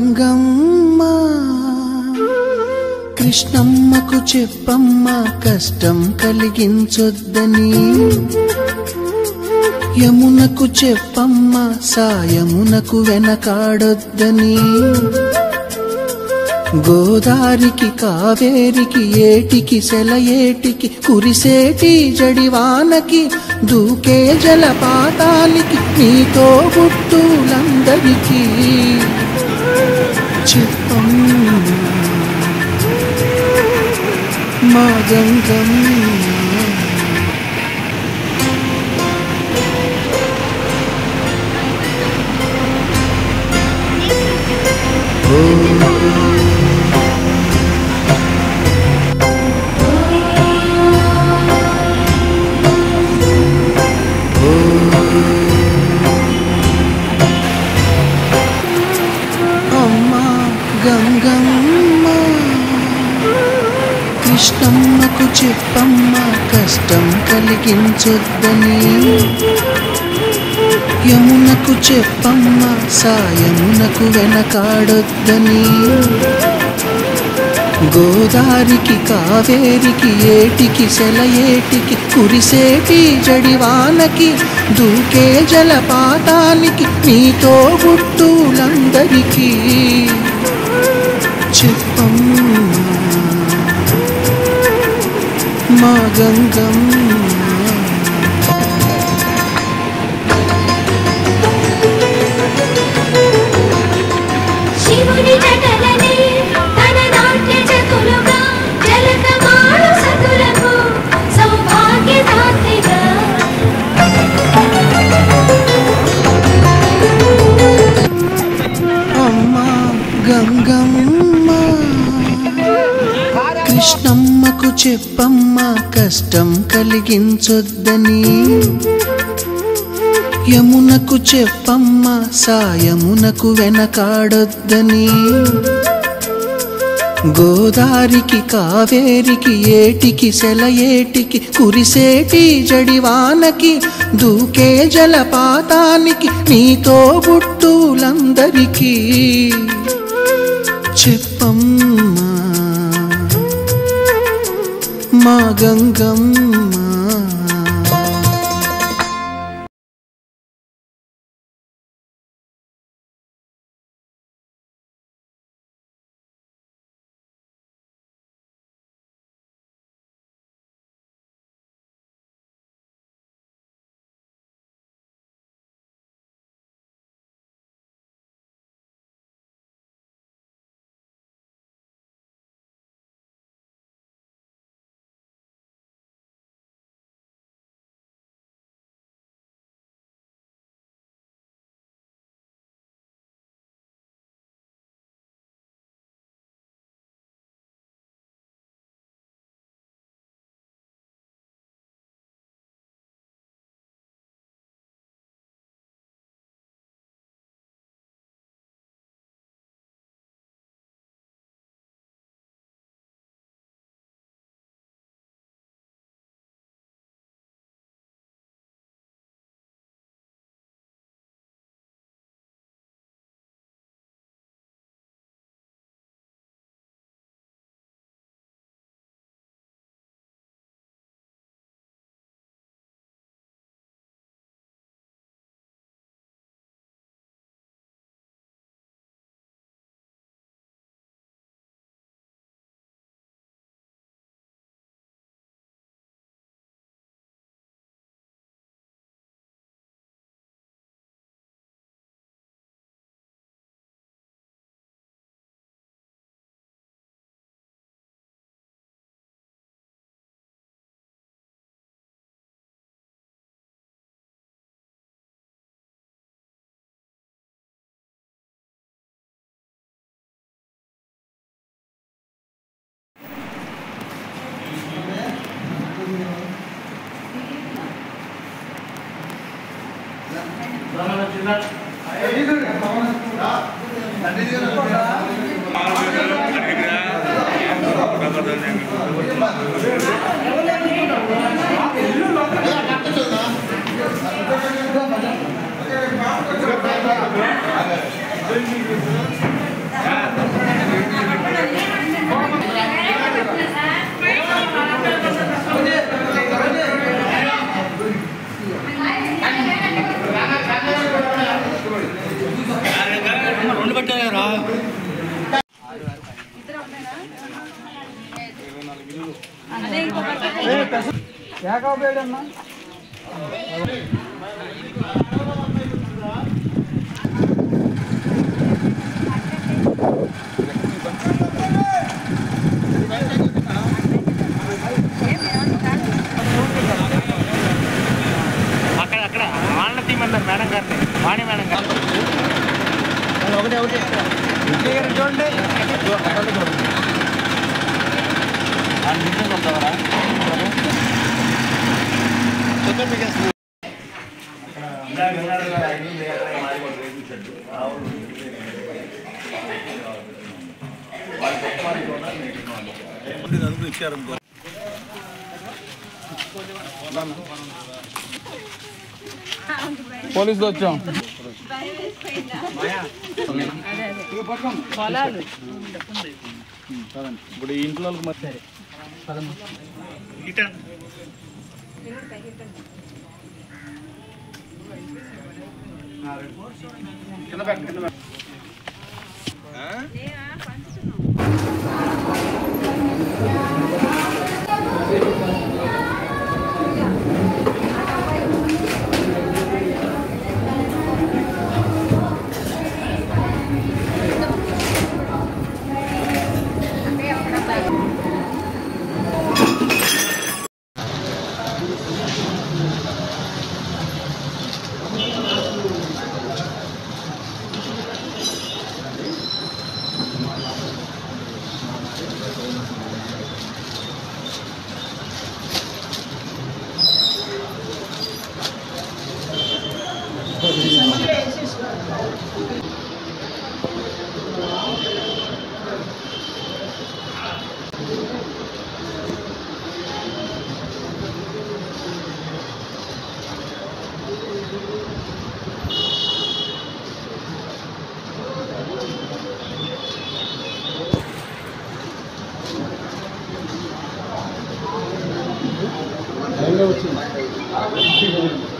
గంగమ్మ కృష్ణమ్మకు చెప్పమ్మ కష్టం కలిగించొద్దని యమునకు చెప్పమ్మ సాయమునకు వెనకాడొద్దని గోదారికి కావేరికి ఏటికి సెలయేటికి కురిసేటి జడివానకి దూకే జలపాతానికి నీతో గుట్టులందరికీ చెప్పమ్మ మా గంగమ్మ అమ్మ గంగమ్మ కృష్ణమ్మకు చెప్పమ్మ కష్టం కలిగించొద్దని యమునకు చెప్పమ్మ సాయమునకు వెనకాడొద్దని గోదారికి కావేరికి ఏటికి సెలయేటికి కురిసేటి జడివానకి దూకే జలపాతానికి నీతో గుట్టులందరికీ చెప్పమ్మా మా గంగమ్మ శివుని జటలనే తన నాట్య చతులుగా జలకమాడు సతులకు సౌభాగ్యదాత్రిగా అమ్మ గంగమ్మ కృష్ణమ్మకు చెప్పమ్మ కష్టం కలిగించొద్దని యమునకు చెప్పమ్మ సాయమునకు వెనకాడొద్దని గోదారికి కావేరికి ఏటికి సెలయేటికి కురిసేటి జడివానకి దూకే జలపాతానికి నీతో గుట్టులందరికీ చెప్పమ్మా మా గంగమ్మ ఆ అక్కడ అక్కడ వాళ్ళని తీయమన్నారు మేడం గారిని వాణి మేడం గారు ఒకటి ఒకటి చూడండి పోలీసులు వచ్చాం ఇప్పుడు ఈ ఇంట్లో వాళ్ళకి మరి ఇట వచ్చింది